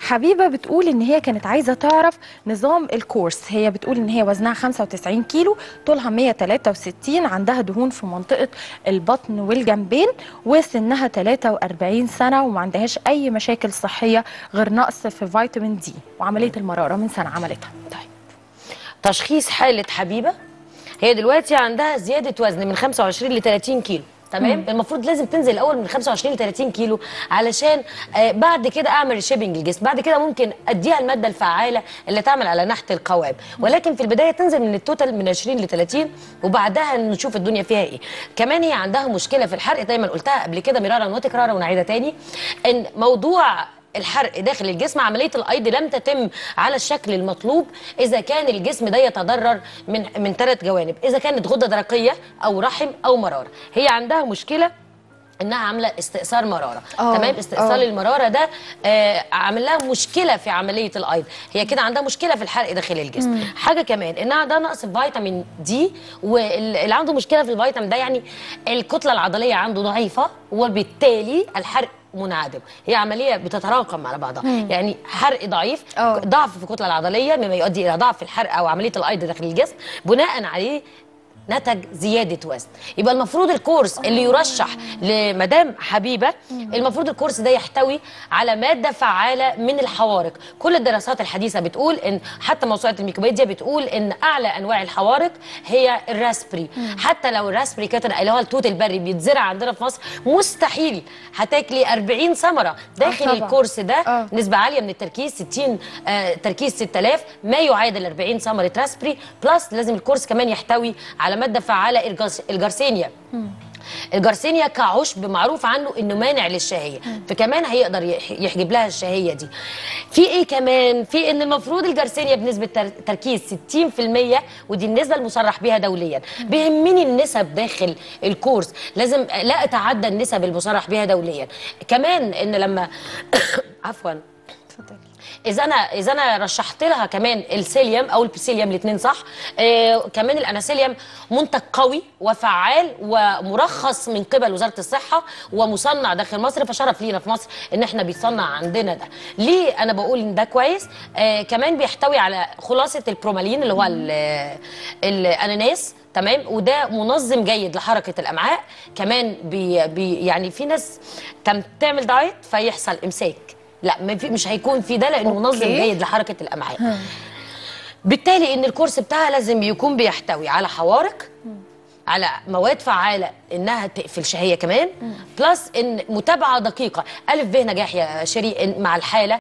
حبيبه بتقول ان هي كانت عايزه تعرف نظام الكورس هي بتقول ان هي وزنها 95 كيلو طولها 163 عندها دهون في منطقه البطن والجنبين وسنها 43 سنه وما عندهاش اي مشاكل صحيه غير نقص في فيتامين دي وعمليه المراره من سنه عملتها طيب تشخيص حالة حبيبة هي دلوقتي عندها زيادة وزن من 25 ل 30 كيلو تمام المفروض لازم تنزل الاول من 25 ل 30 كيلو علشان آه بعد كده اعمل شيبنج الجسم بعد كده ممكن اديها الماده الفعاله اللي تعمل على نحت القوام ولكن في البدايه تنزل من التوتال من 20 ل 30 وبعدها نشوف الدنيا فيها ايه كمان هي عندها مشكله في الحرق دايما قلتها قبل كده مرارا وتكرارا ونعيدها تاني ان موضوع الحرق داخل الجسم عمليه الايض لم تتم على الشكل المطلوب اذا كان الجسم ده يتضرر من من ثلاث جوانب اذا كانت غده درقيه او رحم او مراره هي عندها مشكله انها عامله استئثار مراره آه، تمام استئصال آه. المراره ده آه عامل لها مشكله في عمليه الايض هي كده عندها مشكله في الحرق داخل الجسم حاجه كمان انها عندها نقص في فيتامين دي واللي عنده مشكله في الفيتامين ده يعني الكتله العضليه عنده ضعيفه وبالتالي الحرق منعدم هي عمليه بتتراكم على بعضها يعني حرق ضعيف آه. ضعف في الكتله العضليه مما يؤدي الى ضعف في الحرق او عمليه الايض داخل الجسم بناء عليه نتج زياده وزن يبقى المفروض الكورس اللي يرشح لمدام حبيبه المفروض الكورس ده يحتوي على ماده فعاله من الحوارق كل الدراسات الحديثه بتقول ان حتى موسوعه الميكروبيديا بتقول ان اعلى انواع الحوارق هي الراسبري حتى لو الراسبري كانت اللي هو التوت البري بيتزرع عندنا في مصر مستحيل هتاكلي 40 ثمره داخل طبعاً. الكورس ده آه. نسبه عاليه من التركيز 60 آه تركيز 6000 ما يعادل 40 ثمره راسبري بلس لازم الكورس كمان يحتوي على ماده فعاله الجرس- الجرسينيا الجرسينيا كعشب معروف عنه انه مانع للشهيه فكمان هيقدر يح- يحجب لها الشهيه دي في ايه كمان في ان المفروض الجرسينيا بنسبه تر- تركيز 60% ودي النسبه المصرح بها دوليا بيهمني النسب داخل الكورس لازم لا اتعدى النسب المصرح بها دوليا كمان ان لما عفوا اتفضلي اذا انا اذا انا رشحت لها كمان السيليوم او البسيليوم الاثنين صح آه كمان الاناسيليوم منتج قوي وفعال ومرخص من قبل وزاره الصحه ومصنع داخل مصر فشرف لينا في مصر ان احنا بيتصنع عندنا ده ليه انا بقول ان ده كويس آه كمان بيحتوي على خلاصه البرومالين اللي هو ال- الاناناس تمام وده منظم جيد لحركه الامعاء كمان بي بي يعني في ناس كانت تعمل دايت فيحصل امساك لا ما في مش هيكون في ده لانه منظم أوكي. جيد لحركه الامعاء بالتالي ان الكورس بتاعها لازم يكون بيحتوي على حوارق على مواد فعاله انها تقفل شهيه كمان بلس ان متابعه دقيقه الف ب نجاح يا شيري إن- مع الحاله